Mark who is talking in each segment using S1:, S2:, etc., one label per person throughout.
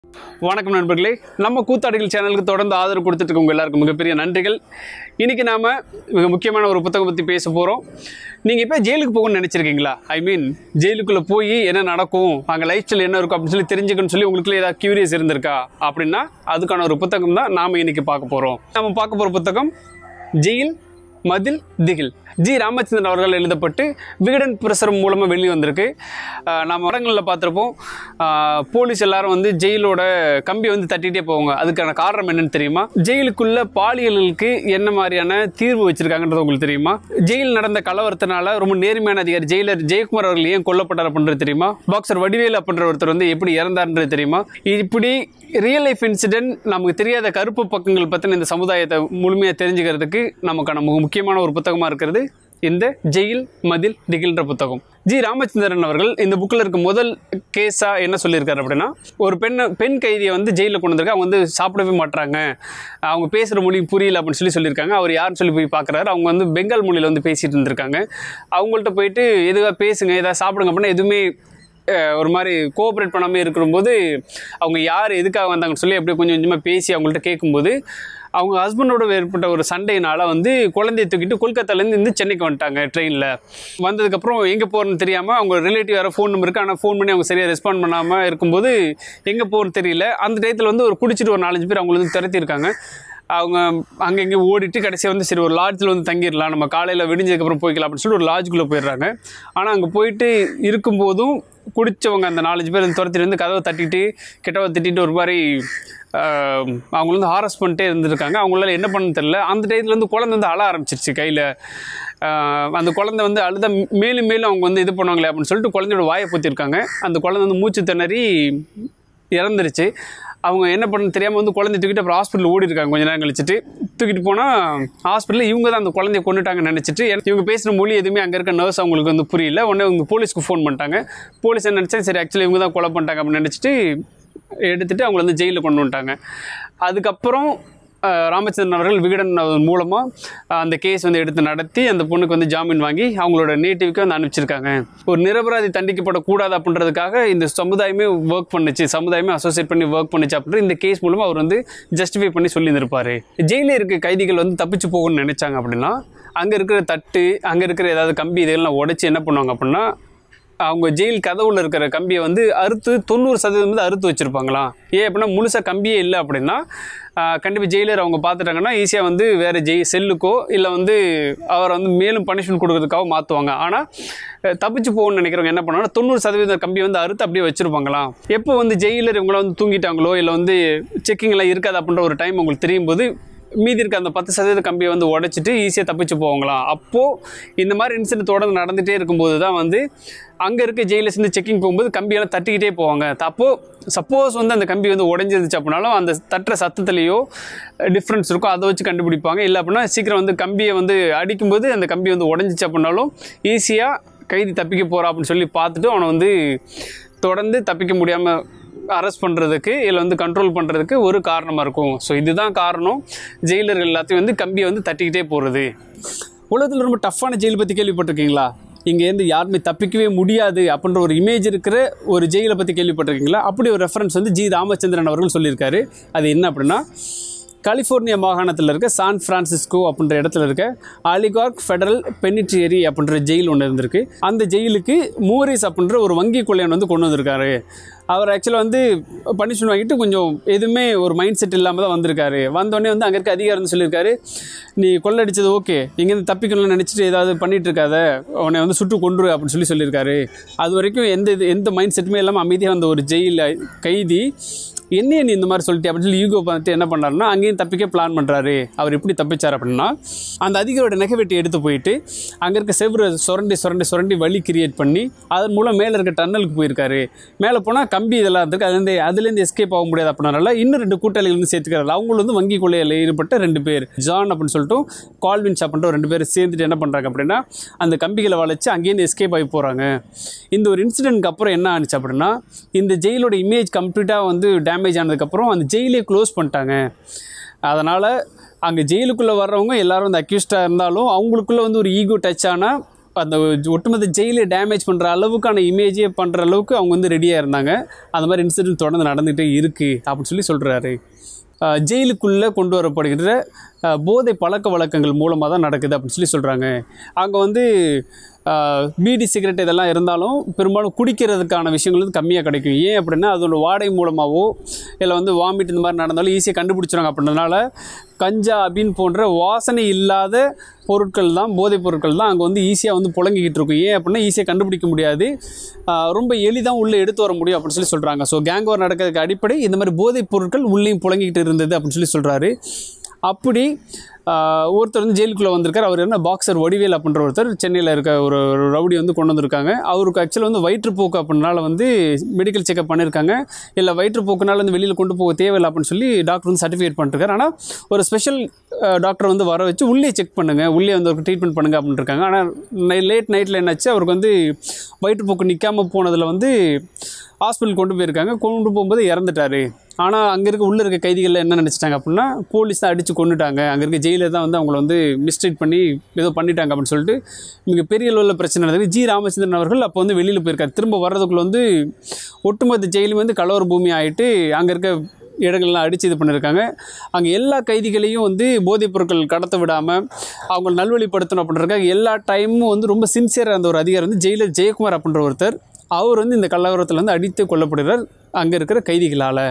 S1: வணக்கம் நண்பர்களே நம்ம கூத்தாடிகள் சேனலுக்கு தொடர்ந்து ஆதரவு கொடுத்துட்டு இருக்கவங்க எல்லாருக்கும் மிகப்பெரிய நன்றிகள் இன்றைக்கி நாம் மிக முக்கியமான ஒரு புத்தகம் பற்றி பேச போகிறோம் நீங்கள் இப்போ ஜெயிலுக்கு போகணும்னு நினச்சிருக்கீங்களா ஐ மீன் ஜெயிலுக்குள்ளே போய் என்ன நடக்கும் அங்கே லைஃப் ஸ்டைல் என்ன இருக்கும் அப்படின்னு சொல்லி தெரிஞ்சுக்கணும்னு சொல்லி உங்களுக்கு ஏதாவது கியூரியஸ் இருந்திருக்கா அப்படின்னா அதுக்கான ஒரு புத்தகம் தான் நாம் இன்றைக்கி பார்க்க போகிறோம் நம்ம பார்க்க போகிற புத்தகம் ஜெயில் மதில் திகில் ஜி ராமச்சந்திரன் அவர்கள் எழுதப்பட்டு விகடன் பிரசுரம் மூலமாக வெளியே வந்திருக்கு ஆஹ் நம்ம இடங்களில் பார்த்துருப்போம் ஆஹ் போலீஸ் எல்லாரும் வந்து ஜெயிலோட கம்பி வந்து தட்டிகிட்டே போவாங்க அதுக்கான காரணம் என்னன்னு தெரியுமா ஜெயிலுக்குள்ள பாலியலுக்கு என்ன மாதிரியான தீர்வு வச்சிருக்காங்கன்றது உங்களுக்கு தெரியுமா ஜெயில் நடந்த கலவரத்தினால ரொம்ப நேர்மையான அதிகாரி ஜெயிலர் ஜெயக்குமார் அவர்கள் ஏன் கொல்லப்பட்டார் அப்படின்றது தெரியுமா பாக்ஸர் வடிவேல் அப்படின்ற ஒருத்தர் வந்து எப்படி இறந்தார்ன்றது தெரியுமா இப்படி ரியல் லைஃப் இன்சிடென்ட் நமக்கு தெரியாத கருப்பு பக்கங்கள் பற்றின இந்த சமுதாயத்தை முழுமையாக தெரிஞ்சுக்கிறதுக்கு நமக்கான மிக முக்கியமான ஒரு புத்தகமாக இருக்கிறது இந்த ஜெயில் மதில் திகில்ன்ற புத்தகம் ஜி ராமச்சந்திரன் அவர்கள் இந்த புக்கில் இருக்க முதல் கேஸாக என்ன சொல்லியிருக்காரு அப்படின்னா ஒரு பெண்ணை பெண் கைதியை வந்து ஜெயிலில் கொண்டு வந்திருக்காங்க அவங்க வந்து சாப்பிடவே மாட்றாங்க அவங்க பேசுகிற மொழி புரியல அப்படின்னு சொல்லி சொல்லியிருக்காங்க அவர் யாருன்னு சொல்லி போய் பார்க்குறாரு அவங்க வந்து பெங்கால் மொழியில் வந்து பேசிகிட்டு இருந்திருக்காங்க அவங்கள்ட்ட போயிட்டு எதுவாக பேசுங்க எதாவது சாப்பிடுங்க அப்படின்னா எதுவுமே அஹ், ஒரு மாதிரி கோஆப்ரேட் பண்ணாமல் இருக்கும்போது அவங்க யார் எதுக்காக வந்தாங்கன்னு சொல்லி அப்படியே கொஞ்சம் கொஞ்சமாக பேசி அவங்கள்ட்ட கேட்கும்போது அவங்க ஹஸ்பண்டோட ஏற்பட்ட ஒரு சண்டையினால வந்து குழந்தைய தூக்கிட்டு கொல்கத்தாலேருந்து இருந்து சென்னைக்கு வந்துட்டாங்க ட்ரெயினில் வந்ததுக்கப்புறம் எங்கே போகிறேன்னு தெரியாமல் அவங்க ரிலேட்டிவ் யாரோ ஃபோன் நம்பர் இருக்குது ஆனால் ஃபோன் பண்ணி அவங்க சரியாக ரெஸ்பாண்ட் பண்ணாமல் இருக்கும்போது எங்கே போகிறன்னு தெரியல அந்த டயத்தில் வந்து ஒரு குடிச்சிட்டு ஒரு நாலஞ்சு பேர் அவங்கள வந்து துரத்திருக்காங்க அவங்க அங்கே இங்கே ஓடிட்டு கடைசியாக வந்து சரி ஒரு லாட்ஜில் வந்து தங்கிடலாம் நம்ம காலையில் விடிஞ்சதுக்கப்புறம் போய்க்கலாம் அப்படின்னு சொல்லி ஒரு லாட்ஜுக்குள்ளே போயிடுறாங்க ஆனால் அங்கே போயிட்டு இருக்கும்போதும் குடித்தவங்க அந்த நாலஞ்சு பேர் வந்து துரத்திட்டு வந்து கதவை தட்டிட்டு கிட்டவை திட்டிட்டு ஒரு மாதிரி ஆஹ், அவங்கள வந்து ஹாரஸ் பண்ணிட்டே இருந்திருக்காங்க அவங்களால என்ன பண்ண தெரியல அந்த டயத்தில் வந்து குழந்தை வந்து அழ ஆரம்பிச்சிருச்சு கையில் அந்த குழந்தை வந்து அழுத மேலும் மேலும் அவங்க வந்து இது பண்ணுவாங்களே அப்படின்னு சொல்லிட்டு குழந்தையோட வாயை பொத்திருக்காங்க அந்த குழந்தை வந்து மூச்சு திணறி இறந்துருச்சு அவங்க என்ன பண்ண தெரியாமல் வந்து குழந்தை தூக்கிட்டு அப்புறம் ஹாஸ்பிட்டல் ஓடி இருக்காங்க கொஞ்ச நேரம் கழிச்சிட்டு தூக்கிட்டு போனால் ஹாஸ்பிட்டலில் இவங்க தான் அந்த குழந்தைய கொண்டுட்டாங்கன்னு நினச்சிட்டு இவங்க பேசுகிற மொழி எதுவுமே அங்கே இருக்க நர்ஸ் அவங்களுக்கு வந்து புரியல உடனே அவங்க போலீஸ்க்கு ஃபோன் பண்ணிட்டாங்க போலீஸ் என்ன நினச்சா சரி ஆக்சுவலி இவங்க தான் கொலை பண்ணிட்டாங்க அப்படின்னு நினச்சிட்டு எடுத்துட்டு அவங்கள வந்து ஜெயிலில் கொண்டு வந்துட்டாங்க அதுக்கப்புறம் அஹ், ராமச்சந்திரன் அவர்கள் விகடன் மூலமாக அந்த கேஸ் வந்து எடுத்து நடத்தி அந்த பொண்ணுக்கு வந்து ஜாமீன் வாங்கி அவங்களோட நேட்டிவ்க்கு வந்து அனுப்பிச்சிருக்காங்க ஒரு நிரபராதி தண்டிக்கப்படக்கூடாது அப்படின்றதுக்காக இந்த சமுதாயமே ஒர்க் பண்ணுச்சு சமுதாயமே அசோசியேட் பண்ணி ஒர்க் பண்ணுச்சு அப்படின்ற இந்த கேஸ் மூலமாக அவர் வந்து ஜஸ்டிஃபை பண்ணி சொல்லியிருந்திருப்பாரு ஜெயிலில் இருக்க கைதிகள் வந்து தப்பிச்சு போகணும்னு நினைச்சாங்க அப்படின்னா அங்கே இருக்கிற தட்டு அங்கே இருக்கிற ஏதாவது கம்பி இதெல்லாம் உடைச்சி என்ன பண்ணுவாங்க அப்படின்னா அவங்க ஜெயில் கதவுல இருக்கிற கம்பியை வந்து அறுத்து தொண்ணூறு சதவீதம் வந்து அறுத்து வச்சுருப்பாங்களாம் ஏன் அப்படின்னா முழுசாக கம்பியே இல்லை அப்படின்னா கண்டிப்பாக ஜெயிலர் அவங்க பார்த்துட்டாங்கன்னா ஈஸியாக வந்து வேறு ஜெய் செல்லுக்கோ இல்லை வந்து அவரை வந்து மேலும் பனிஷ்மெண்ட் கொடுக்கறதுக்காக மாற்றுவாங்க ஆனால் தப்பிச்சு போகணும்னு நினைக்கிறவங்க என்ன பண்ணுவாங்கன்னா தொண்ணூறு சதவீதம் கம்பியை வந்து அறுத்து அப்படியே வச்சுருப்பாங்களாம் எப்போ வந்து ஜெயிலர் இவங்கள வந்து தூங்கிட்டாங்களோ இல்லை வந்து செக்கிங்லாம் இருக்காது அப்படின்ற ஒரு டைம் உங்களுக்கு தெரியும் போது மீதி இருக்க அந்த பத்து சதவீத கம்பியை வந்து உடைச்சிட்டு ஈஸியாக தப்பிச்சு போவாங்களாம் அப்போது இந்த மாதிரி இன்சிடென்ட் தொடர்ந்து நடந்துகிட்டே இருக்கும்போது தான் வந்து அங்கே இருக்க ஜெயிலர்ஸ் வந்து செக்கிங் போகும்போது கம்பியெல்லாம் தட்டிக்கிட்டே போவாங்க அப்போது சப்போஸ் வந்து அந்த கம்பி வந்து உடஞ்சிருந்துச்சு அப்படின்னாலும் அந்த தட்டுற சத்தத்துலேயோ டிஃப்ரென்ஸ் இருக்கும் அதை வச்சு கண்டுபிடிப்பாங்க இல்லை அப்படின்னா சீக்கிரம் வந்து கம்பியை வந்து அடிக்கும்போது அந்த கம்பி வந்து உடஞ்சிச்சு அப்படின்னாலும் ஈஸியாக கைதி தப்பிக்க போகிறா அப்படின்னு சொல்லி பார்த்துட்டு அவனை வந்து தொடர்ந்து தப்பிக்க முடியாமல் அரெஸ்ட் பண்ணுறதுக்கு இல்லை வந்து கண்ட்ரோல் பண்ணுறதுக்கு ஒரு காரணமாக இருக்கும் ஸோ இதுதான் காரணம் ஜெயிலர்கள் எல்லாத்தையும் வந்து கம்பியை வந்து தட்டிக்கிட்டே போகிறது உலகத்தில் ரொம்ப டஃப்பான ஜெயில் பற்றி கேள்விப்பட்டிருக்கீங்களா இங்கேருந்து யாருமே தப்பிக்கவே முடியாது அப்படின்ற ஒரு இமேஜ் இருக்கிற ஒரு ஜெயிலை பற்றி கேள்விப்பட்டிருக்கீங்களா அப்படி ஒரு ரெஃபரன்ஸ் வந்து ஜி ராமச்சந்திரன் அவர்கள் சொல்லியிருக்காரு அது என்ன அப்படின்னா கலிஃபோர்னியா மாகாணத்தில் இருக்க சான் பிரான்சிஸ்கோ அப்படின்ற இடத்துல இருக்க அலிகார்க் ஃபெடரல் பெனிட்ரியரி அப்படின்ற ஜெயில் ஒன்று இருந்திருக்கு அந்த ஜெயிலுக்கு மூரிஸ் அப்படின்ற ஒரு வங்கி கொள்ளையன் வந்து கொண்டு வந்திருக்காரு அவர் ஆக்சுவலாக வந்து பனிஷ்மெண்ட் வாங்கிட்டு கொஞ்சம் எதுவுமே ஒரு மைண்ட் செட் இல்லாமல் தான் வந்திருக்காரு வந்தோடனே வந்து அங்கே இருக்க அதிகாரம் சொல்லியிருக்காரு நீ கொள்ளடிச்சது ஓகே இங்கேருந்து தப்பிக்கணும்னு நினச்சிட்டு ஏதாவது பண்ணிட்டு இருக்காத உன்னை வந்து சுட்டு கொண்டுரு அப்படின்னு சொல்லி சொல்லியிருக்காரு அது வரைக்கும் எந்த இது எந்த மைண்ட் செட்டுமே இல்லாமல் அமைதியாக வந்த ஒரு ஜெயில் கைதி என்னைய நீ இந்த மாதிரி சொல்லிட்டு அப்படின்னு சொல்லி யூகோ பார்த்து என்ன பண்ணாருன்னா அங்கேயும் தப்பிக்க பிளான் பண்ணுறாரு அவர் எப்படி தப்பிச்சார் அப்படின்னா அந்த அதிகாரோட நெகவெட்டி எடுத்து போயிட்டு அங்கே இருக்க செவ்வறு சுரண்டி சுரண்டி சுரண்டி வழி கிரியேட் பண்ணி அதன் மூலம் மேலே இருக்க டன்னலுக்கு போயிருக்காரு மேலே போனால் கம்பி இதெல்லாம் இருக்கு அதுலேருந்து அதுலேருந்து எஸ்கேப் ஆக முடியாது அப்படின்னால இன்னும் ரெண்டு கூட்டாளிகள் வந்து சேர்த்துக்கிறாரு அவங்களும் வந்து வங்கி கொள்ளையில் ஈடுபட்ட ரெண்டு பேர் ஜான் அப்படின்னு சொல்லிட்டு கால்வின்ஸ் அப்படின்ற ரெண்டு பேர் சேர்ந்துட்டு என்ன பண்ணுறாங்க அப்படின்னா அந்த கம்பிகளை வளைச்சு அங்கேருந்து எஸ்கேப் ஆகி போகிறாங்க இந்த ஒரு இன்சிடென்ட்க்கு அப்புறம் என்ன ஆனிச்சு அப்படின்னா இந்த ஜெயிலோட இமேஜ் கம்ப்ளீட்டாக வந்து டேமேஜ் ஆனதுக்கப்புறம் அந்த ஜெயிலே க்ளோஸ் பண்ணிட்டாங்க அதனால் அங்கே ஜெயிலுக்குள்ளே வர்றவங்க எல்லாரும் வந்து அக்யூஸ்டாக இருந்தாலும் அவங்களுக்குள்ள வந்து ஒரு ஈகோ டச் ஆனால் அந்த ஒட்டுமொத்த ஜெயிலை டேமேஜ் பண்ணுற அளவுக்கான இமேஜே பண்ணுற அளவுக்கு அவங்க வந்து ரெடியாக இருந்தாங்க அந்த மாதிரி இன்சிடென்ட் தொடர்ந்து நடந்துகிட்டே இருக்குது அப்படின்னு சொல்லி சொல்கிறாரு ஜெயிலுக்குள்ளே கொண்டு வரப்படுகின்ற அஹ், போதை பழக்க வழக்கங்கள் மூலமாக தான் நடக்குது அப்படின்னு சொல்லி சொல்கிறாங்க அங்கே வந்து அஹ், பீடி சிகரெட் இதெல்லாம் இருந்தாலும் பெரும்பாலும் குடிக்கிறதுக்கான விஷயங்கள் வந்து கம்மியாக கிடைக்கும் ஏன் அப்படின்னா அதோட வாடகை மூலமாகவோ இல்லை வந்து வாமிட் இந்த மாதிரி நடந்தாலும் ஈஸியாக கண்டுபிடிச்சிருவாங்க அப்படின்றதுனால கஞ்சா அபின் போன்ற வாசனை இல்லாத பொருட்கள் தான் போதைப் பொருட்கள் தான் அங்கே வந்து ஈஸியாக வந்து புழங்கிக்கிட்டு இருக்கும் ஏன் அப்படின்னா ஈஸியாக கண்டுபிடிக்க முடியாது ஆஹ் ரொம்ப எளிதாக உள்ளே எடுத்து வர முடியும் அப்படின்னு சொல்லி சொல்கிறாங்க ஸோ கேங் வார் நடக்கிறதுக்கு அடிப்படை இந்த மாதிரி போதைப் பொருட்கள் உள்ளேயும் புழங்கிக்கிட்டு இருந்தது அப்படின்னு சொல்லி சொல்கிறாரு அப்படி ஆஹ் ஒருத்தர் வந்து ஜெயிலுக்குள்ளே வந்திருக்கார் அவர் என்ன பாக்ஸர் வடிவேல் அப்படின்ற ஒருத்தர் சென்னையில் இருக்க ஒரு ஒரு ரவுடி வந்து கொண்டு வந்திருக்காங்க அவருக்கு ஆக்சுவலாக வந்து வயிற்றுப்போக்கு அப்படின்னால வந்து மெடிக்கல் செக்அப் பண்ணியிருக்காங்க இல்லை வயிற்றுப்போக்குனால வந்து வெளியில் கொண்டு போக தேவையில்லை அப்படின்னு சொல்லி டாக்டர் வந்து சர்டிஃபிகேட் பண்ணிருக்காரு ஆனால் ஒரு ஸ்பெஷல் டாக்டர் வந்து வர வச்சு உள்ளே செக் பண்ணுங்க உள்ளே வந்து ஒரு ட்ரீட்மெண்ட் பண்ணுங்க அப்படின்னு இருக்காங்க ஆனால் லேட் நைட்டில் என்னாச்சு அவருக்கு வந்து வயிற்றுப்போக்கு நிற்காம போனதில் வந்து ஹாஸ்பிட்டல் கொண்டு போயிருக்காங்க கொண்டு போகும்போது இறந்துட்டாரு ஆனால் அங்கே இருக்க உள்ளே இருக்க கைதிகள் என்ன நினச்சிட்டாங்க அப்படின்னா போலீஸ் தான் அடித்து கொண்டுட்டாங்க அங்கே இருக்க ஜெயிலில் தான் வந்து அவங்கள வந்து மிஸ்ட்ரீட் பண்ணி ஏதோ பண்ணிட்டாங்க அப்படின்னு சொல்லிட்டு மிக பெரிய அளவில் பிரச்சனை நடந்தது ஜி ராமச்சந்திரன் அவர்கள் அப்போ வந்து வெளியில் போயிருக்காரு திரும்ப வர்றதுக்குள்ள வந்து ஒட்டுமொத்த ஜெயிலும் வந்து கலவர பூமி ஆகிட்டு அங்கே இருக்க இடங்கள்லாம் அடித்து இது பண்ணியிருக்காங்க அங்கே எல்லா கைதிகளையும் வந்து போதைப் பொருட்கள் கடத்த விடாமல் அவங்க நல்வழிப்படுத்தணும் அப்படின்றக்காக எல்லா டைமும் வந்து ரொம்ப சின்சியராக இருந்த ஒரு அதிகாரி வந்து ஜெயிலர் ஜெயக்குமார் அப்படின்ற ஒருத்தர் அவர் வந்து இந்த கலவரத்தில் வந்து அடித்து கொல்லப்படுகிறார் அங்கே இருக்கிற கைதிகளால்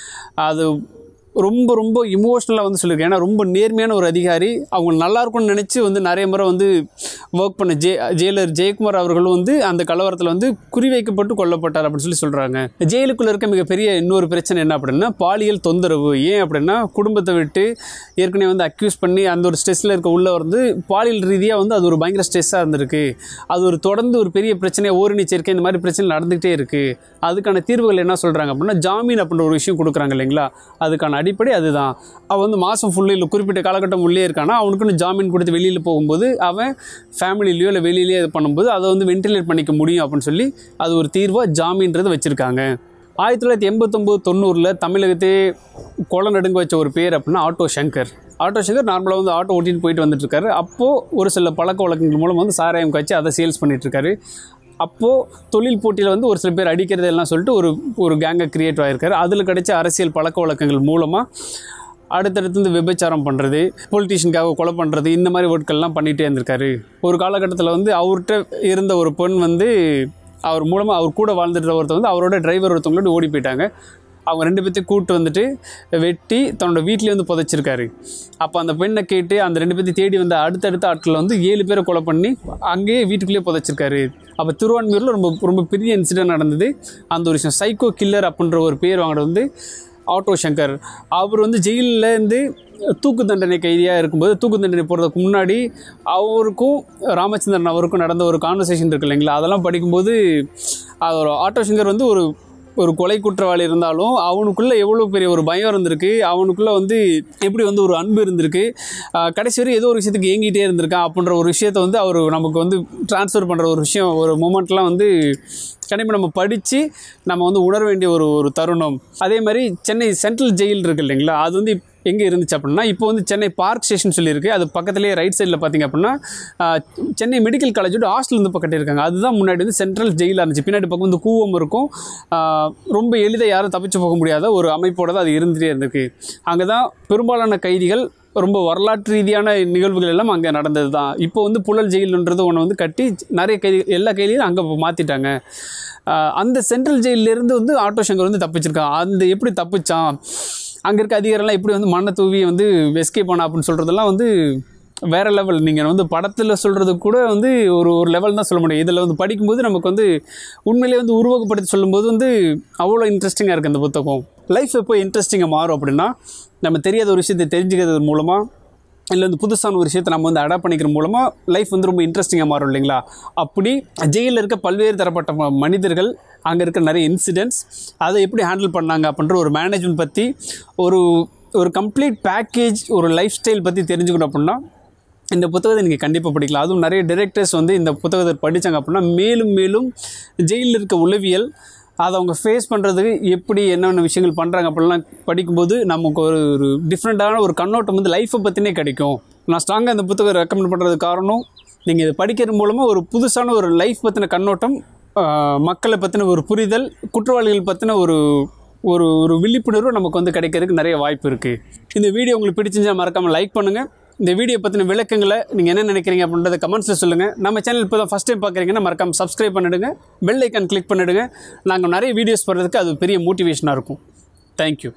S1: அது ரொம்ப ரொம்ப இமோஷ்னலாக வந்து சொல்லியிருக்கேன் ஏன்னா ரொம்ப நேர்மையான ஒரு அதிகாரி அவங்க நல்லா இருக்கும்னு நினச்சி வந்து நிறைய முறை வந்து ஒர்க் பண்ண ஜெ ஜெயிலர் ஜெயக்குமார் அவர்களும் வந்து அந்த கலவரத்தில் வந்து குறிவைக்கப்பட்டு கொல்லப்பட்டார் அப்படின்னு சொல்லி சொல்கிறாங்க ஜெயிலுக்குள்ளே இருக்க மிகப்பெரிய இன்னொரு பிரச்சனை என்ன அப்படின்னா பாலியல் தொந்தரவு ஏன் அப்படின்னா குடும்பத்தை விட்டு ஏற்கனவே வந்து அக்யூஸ் பண்ணி அந்த ஒரு ஸ்ட்ரெஸ்ஸில் இருக்க உள்ள வந்து பாலியல் ரீதியாக வந்து அது ஒரு பயங்கர ஸ்ட்ரெஸ்ஸாக இருந்திருக்கு அது ஒரு தொடர்ந்து ஒரு பெரிய பிரச்சனையாக ஓரணி சேர்க்கை இந்த மாதிரி பிரச்சனை நடந்துகிட்டே இருக்குது அதுக்கான தீர்வுகள் என்ன சொல்கிறாங்க அப்படின்னா ஜாமீன் அப்படின்ற ஒரு விஷயம் கொடுக்குறாங்க இல்லைங்களா அதுக்கான அடிப்படை அதுதான் அவன் வந்து மாதம் ஃபுல்லு இல்லை குறிப்பிட்ட காலகட்டம் உள்ளே இருக்கானா அவனுக்குன்னு ஜாமீன் கொடுத்து வெளியில் போகும்போது அவன் ஃபேமிலிலையோ இல்லை வெளியிலேயோ இது பண்ணும்போது அதை வந்து வென்டிலேட் பண்ணிக்க முடியும் அப்படின்னு சொல்லி அது ஒரு தீர்வாக ஜாமீன்றது வச்சுருக்காங்க ஆயிரத்தி தொள்ளாயிரத்தி எண்பத்தொம்போது தொண்ணூறில் தமிழகத்தே கொலை நடுங்க வச்ச ஒரு பேர் அப்படின்னா ஆட்டோ சங்கர் ஆட்டோ சங்கர் நார்மலாக வந்து ஆட்டோ ஓட்டிட்டு போயிட்டு வந்துட்டு இருக்காரு அப்போது ஒரு சில பழக்க வழக்கங்கள் மூலம் வந்து சாராயம் காய்ச்சி அதை சேல்ஸ் பண்ணிட்டு இருக்காரு அப்போது தொழில் போட்டியில் வந்து ஒரு சில பேர் அடிக்கிறது எல்லாம் சொல்லிட்டு ஒரு ஒரு கேங்கை கிரியேட் ஆகிருக்காரு அதில் கிடைச்ச அரசியல் பழக்க வழக்கங்கள் மூலமாக அடுத்தடுத்து இந்த விபச்சாரம் பண்ணுறது பொலிட்டீஷியனுக்காக கொலை பண்ணுறது இந்த மாதிரி ஒர்க்கெல்லாம் பண்ணிகிட்டே இருந்திருக்காரு ஒரு காலகட்டத்தில் வந்து அவர்கிட்ட இருந்த ஒரு பெண் வந்து அவர் மூலமாக அவர் கூட வாழ்ந்துட்டு ஒருத்தர் வந்து அவரோட டிரைவர் ஒருத்தவங்களோட ஓடி போயிட்டாங்க அவங்க ரெண்டு பேர்த்தையும் கூப்பிட்டு வந்துட்டு வெட்டி தன்னோட வீட்லேயே வந்து புதைச்சிருக்காரு அப்போ அந்த பெண்ணை கேட்டு அந்த ரெண்டு பேர்த்தையும் தேடி வந்த அடுத்தடுத்த ஆட்களில் வந்து ஏழு பேரை கொலை பண்ணி அங்கேயே வீட்டுக்குள்ளேயே புதைச்சிருக்காரு அப்போ திருவான்மையூரில் ரொம்ப ரொம்ப பெரிய இன்சிடென்ட் நடந்தது அந்த ஒரு விஷயம் சைக்கோ கில்லர் அப்படின்ற ஒரு பேர் வாங்கினது வந்து ஆட்டோ சங்கர் அவர் வந்து ஜெயிலில் இருந்து தூக்கு தண்டனை கைதியாக இருக்கும்போது தூக்கு தண்டனை போகிறதுக்கு முன்னாடி அவருக்கும் ராமச்சந்திரன் அவருக்கும் நடந்த ஒரு கான்வர்சேஷன் இருக்கு இல்லைங்களா அதெல்லாம் படிக்கும்போது அவர் ஆட்டோ சங்கர் வந்து ஒரு ஒரு கொலை குற்றவாளி இருந்தாலும் அவனுக்குள்ளே எவ்வளோ பெரிய ஒரு பயம் இருந்திருக்கு அவனுக்குள்ளே வந்து எப்படி வந்து ஒரு அன்பு இருந்திருக்கு ஆஹ் கடைசி வரை ஏதோ ஒரு விஷயத்துக்கு ஏங்கிட்டே இருந்திருக்கான் அப்படின்ற ஒரு விஷயத்தை வந்து அவர் நமக்கு வந்து ட்ரான்ஸ்ஃபர் பண்ணுற ஒரு விஷயம் ஒரு மூமெண்ட்லாம் வந்து கண்டிப்பாக நம்ம படித்து நம்ம வந்து உணர வேண்டிய ஒரு ஒரு தருணம் அதே மாதிரி சென்னை சென்ட்ரல் ஜெயில் இருக்கு இல்லைங்களா அது வந்து எங்கே இருந்துச்சு அப்படின்னா இப்போ வந்து சென்னை பார்க் ஸ்டேஷன் சொல்லியிருக்கு அது பக்கத்துலேயே ரைட் சைடில் பார்த்தீங்க அப்படின்னா ஆஹ், சென்னை மெடிக்கல் காலேஜோட ஹாஸ்டல் வந்து இப்போ கட்டியிருக்காங்க அதுதான் முன்னாடி வந்து சென்ட்ரல் ஜெயிலாக இருந்துச்சு பின்னாடி பக்கம் வந்து கூவம் இருக்கும் ஆஹ், ரொம்ப எளிதாக யாரும் தப்பிச்சு போக முடியாத ஒரு அமைப்போட தான் அது இருந்துகிட்டே இருந்திருக்கு அங்கே தான் பெரும்பாலான கைதிகள் ரொம்ப வரலாற்று ரீதியான நிகழ்வுகள் எல்லாம் அங்கே நடந்தது தான் இப்போ வந்து புழல் ஜெயிலுன்றது ஒன்று வந்து கட்டி நிறைய கைதி எல்லா கைதிகளும் அங்கே மாற்றிட்டாங்க அந்த சென்ட்ரல் ஜெயிலிருந்து வந்து ஆட்டோ சங்கர் வந்து தப்பிச்சிருக்கான் அந்த எப்படி தப்பிச்சான் அங்கே இருக்க அதிகாரிலாம் எப்படி வந்து மண்ணை தூவி வந்து எஸ்கேப் பண்ணா அப்படின்னு சொல்கிறதெல்லாம் வந்து வேற லெவல் நீங்கள் வந்து படத்தில் சொல்கிறது கூட வந்து ஒரு ஒரு லெவல் தான் சொல்ல முடியும் இதில் வந்து படிக்கும்போது நமக்கு வந்து உண்மையிலேயே வந்து உருவகப்படுத்தி சொல்லும்போது வந்து அவ்வளோ இன்ட்ரெஸ்டிங்காக இருக்குது அந்த புத்தகம் லைஃப் எப்போ இன்ட்ரெஸ்டிங்காக மாறும் அப்படின்னா நம்ம தெரியாத ஒரு விஷயத்தை தெரிஞ்சுக்கிறது மூலமாக இல்லை வந்து புதுசான ஒரு விஷயத்தை நம்ம வந்து அடாப்ட் பண்ணிக்கிற மூலமாக லைஃப் வந்து ரொம்ப இன்ட்ரெஸ்டிங்காக மாறும் இல்லைங்களா அப்படி ஜெயிலில் இருக்க பல்வேறு தரப்பட்ட ம- மனிதர்கள் அங்கே இருக்க நிறைய இன்சிடென்ட்ஸ் அதை எப்படி ஹேண்டில் பண்ணாங்க அப்படின்ற ஒரு மேனேஜ்மெண்ட் பற்றி ஒரு ஒரு கம்ப்ளீட் பேக்கேஜ் ஒரு லைஃப் ஸ்டைல் பற்றி தெரிஞ்சுக்கணும் அப்படின்னா இந்த புத்தகத்தை நீங்கள் கண்டிப்பாக படிக்கலாம் அதுவும் நிறைய டைரக்டர்ஸ் வந்து இந்த புத்தகத்தை படித்தாங்க அப்படின்னா மேலும் மேலும் ஜெயிலில் இருக்க உளவியல் அதை அவங்க ஃபேஸ் பண்ணுறதுக்கு எப்படி என்னென்ன விஷயங்கள் பண்ணுறாங்க அப்படிலாம் படிக்கும்போது நமக்கு ஒரு ஒரு டிஃப்ரெண்ட்டான ஒரு கண்ணோட்டம் வந்து லைஃப்பை பற்றினே கிடைக்கும் நான் ஸ்ட்ராங்காக இந்த புத்தகம் ரெக்கமெண்ட் பண்ணுறதுக்கு காரணம் நீங்கள் இதை படிக்கிறது மூலமாக ஒரு புதுசான ஒரு லைஃப் பற்றின கண்ணோட்டம் ஆஹ், மக்களை பற்றின ஒரு புரிதல் குற்றவாளிகள் பற்றின ஒரு ஒரு ஒரு விழிப்புணர்வு நமக்கு வந்து கிடைக்கிறதுக்கு நிறைய வாய்ப்பு இருக்குது இந்த வீடியோ உங்களுக்கு பிடிச்சிருந்தா மறக்காமல் லைக் பண்ணுங்கள் இந்த வீடியோ பற்றின விளக்கங்களை நீங்கள் என்ன நினைக்கிறீங்க அப்படின்றத கமெண்ட்ஸில் சொல்லுங்கள் நம்ம சேனல் இப்போ தான் ஃபஸ்ட் டைம் பார்க்குறீங்கன்னா மறக்காமல் சப்ஸ்கிரைப் பண்ணிடுங்க பெல் ஐக்கான் கிளிக் பண்ணிடுங்க நாங்கள் நிறைய வீடியோஸ் போடுறதுக்கு அது பெரிய மோட்டிவேஷனாக இருக்கும் தேங்க்யூ